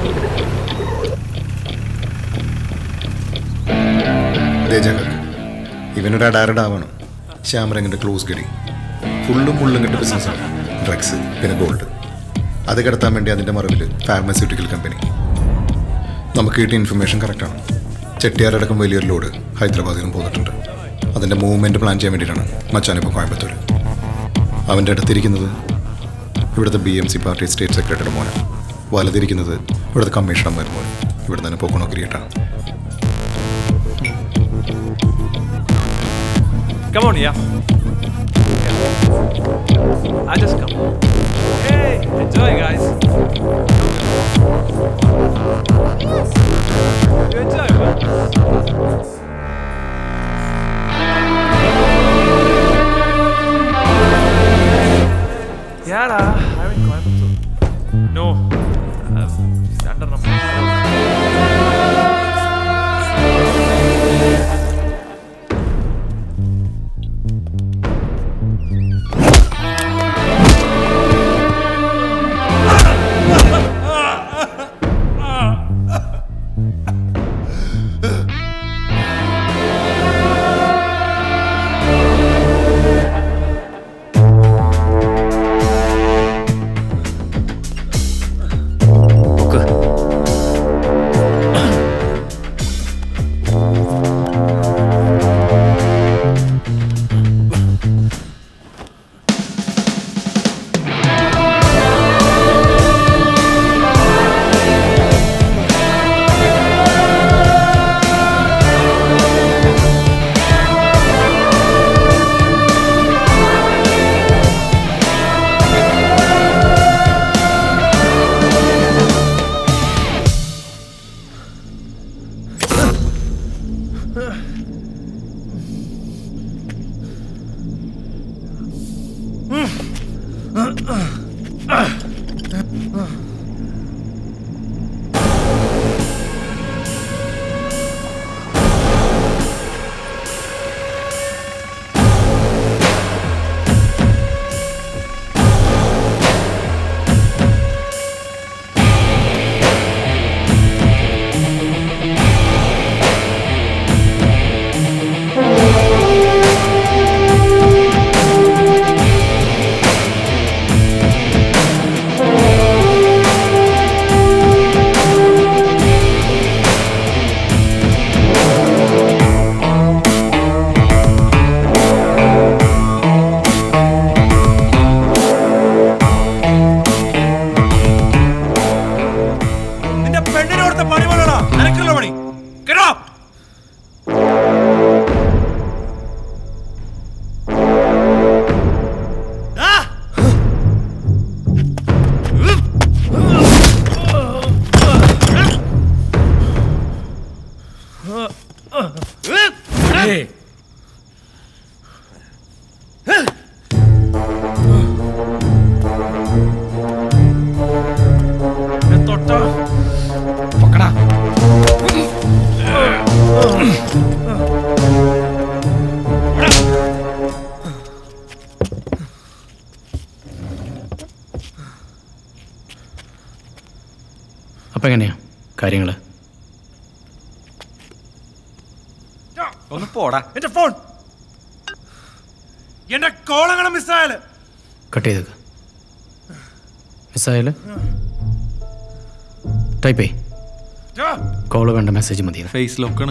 ദേ ജഗൻ ഇവനൊരു അഡാരഡ് ആവണം ശ്യാമരംഗിന്റെ ക്ലോസ് ഗഡി ഫുള്ളും ഫുള്ളും കിട്ട ബിസിനസ്സാണ് ഡ്രഗ്സ് പിന്നെ ഗോൾഡ് അത് കിടത്താൻ വേണ്ടി അതിന്റെ മറവിൽ ഫാർമസ്യൂട്ടിക്കൽ കമ്പനി നമുക്ക് കിട്ടിയ ഇൻഫർമേഷൻ കറക്റ്റാണ് ചെട്ടിയാരടക്കം വലിയൊരു ലോഡ് ഹൈദരാബാദിൽ നിന്നും പോന്നിട്ടുണ്ട് അതിന്റെ മൂവ്മെന്റ് പ്ലാൻ ചെയ്യാൻ വേണ്ടിയിട്ടാണ് മച്ചാനിപ്പോൾ കോയമ്പത്തൂർ അവൻ്റെ അടുത്തിരിക്കുന്നത് ഇവിടുത്തെ B M C party state secretary മോനെ വലതിരിക്കുന്നത് ഇവിടുത്തെ കമ്മീഷണർമാർ മോനെ ഇവിടെ തന്നെ പോക്കണോ കിരീട്ടാണ് Come on, yeah. I just come. Hey, enjoy, guys. You enjoy, man. Yeah, I'm in Coimbatore. No, uh, രണ്ടെണ്ണം നിന്റെ പെണ്ണിനോടുത്ത പണി പോലെടാ നിനക്കുള്ള പണി കേട്ടോ Hey. തൊട്ടോ പൊക്കടാ അപ്പം എങ്ങനെയാ കാര്യങ്ങൾ ഒന്ന് പോടാ എന്റെ ഫോൺ എന്റെ കോളങ്ങനെ മിസ്സായാല് കട്ട് ചെയ്തേക്ക് മിസ്സായാൽ ടൈപ്പ് ചെയ് കോള് വേണ്ട മെസ്സേജ് മതി ഫേസ് ലോക്കാണ്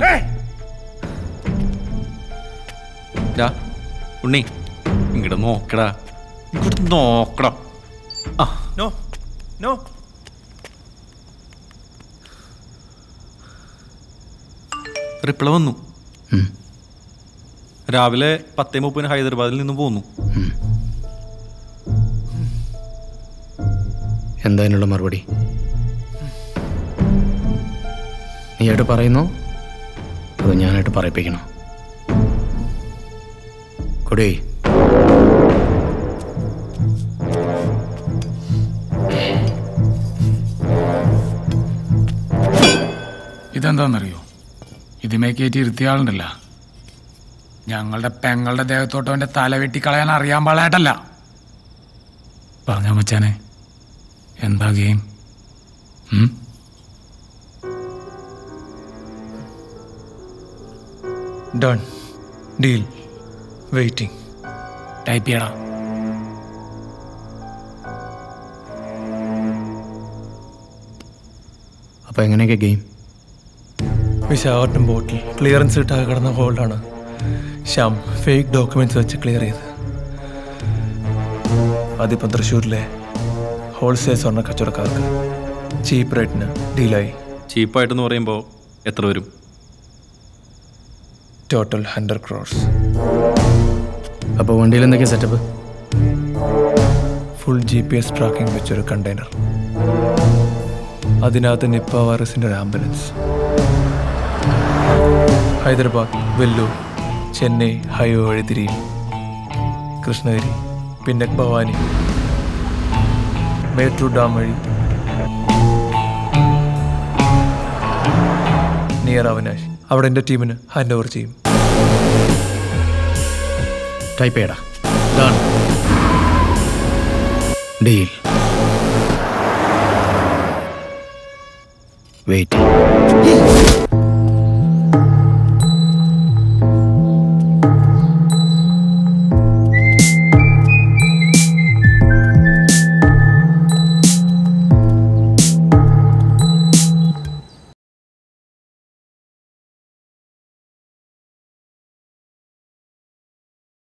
ഡാ, ഉണ്ണി ഇങ്ങോട്ട് നോക്കടാ ഇങ്ങോട്ട് നോക്കടാ ആ No, no. റിപ്ലൈ വന്നു രാവിലെ പത്തേ മുപ്പതിന് ഹൈദരാബാദിൽ നിന്ന് പോന്നു എന്താ അതിനുള്ള മറുപടി നീയായിട്ട് പറയുന്നോ അതോ ഞാനായിട്ട് പറയിപ്പിക്കണോ കൊടി ഇതെന്താണെന്നറിയോ ഇതിമേ കയറ്റി ഇരുത്തിയ ആളുണ്ടല്ല ഞങ്ങളുടെ പെങ്ങളുടെ ദേഹത്തോട്ട് അവന്റെ തല വെട്ടിക്കളയാൻ അറിയാൻ പാടായിട്ടല്ല പറഞ്ഞാ മച്ചാനെ എന്താ ഗെയിം ഉം? ഡൺ ഡീൽ വെയിറ്റിംഗ് ടൈപ്പ് ചെയ്യടാ അപ്പോൾ എങ്ങനെയൊക്കെ ഗെയിം വിശാഖപട്ടണം ബോട്ടിൽ ക്ലിയറൻസ് കിട്ടാതെ കിടന്ന ഹോൾഡാണ് ശ്യാം ഫേക്ക് ഡോക്യുമെന്റ്സ് വെച്ച് ക്ലിയർ ചെയ്ത് അതിപ്പം തൃശ്ശൂരിലെ ഹോൾസെയിൽ സ്വർണ്ണ കച്ചവടക്കാർക്ക് ചീപ്പ് റേറ്റിന് ഡീലായി ചീപ്പായിട്ടെന്ന് പറയുമ്പോൾ എത്ര വരും ടോട്ടൽ ഹൺഡ്രഡ് ക്രോർസ് അപ്പോൾ വണ്ടിയിൽ എന്തൊക്കെയാ setup full G P S tracking വെച്ചൊരു കണ്ടെയ്നർ അതിനകത്ത് നിപ്പ വൈറസിൻ്റെ ഒരു ആംബുലൻസ് ഹൈദരാബാദ് വെല്ലൂർ ചെന്നൈ ഹൈവേ വഴി തിരിയും കൃഷ്ണഗിരി പിന്നെ ഭവാനി മേട്ടൂർ ഡാം വഴി നിയർ അവനാശ് അവിടെ എൻ്റെ ടീമിന് ഹാൻഡ് ഓവർ ചെയ്യും ടൈപ്പ് ചെയ്യടാ ഡൺ ഡീൽ വെയിറ്റ്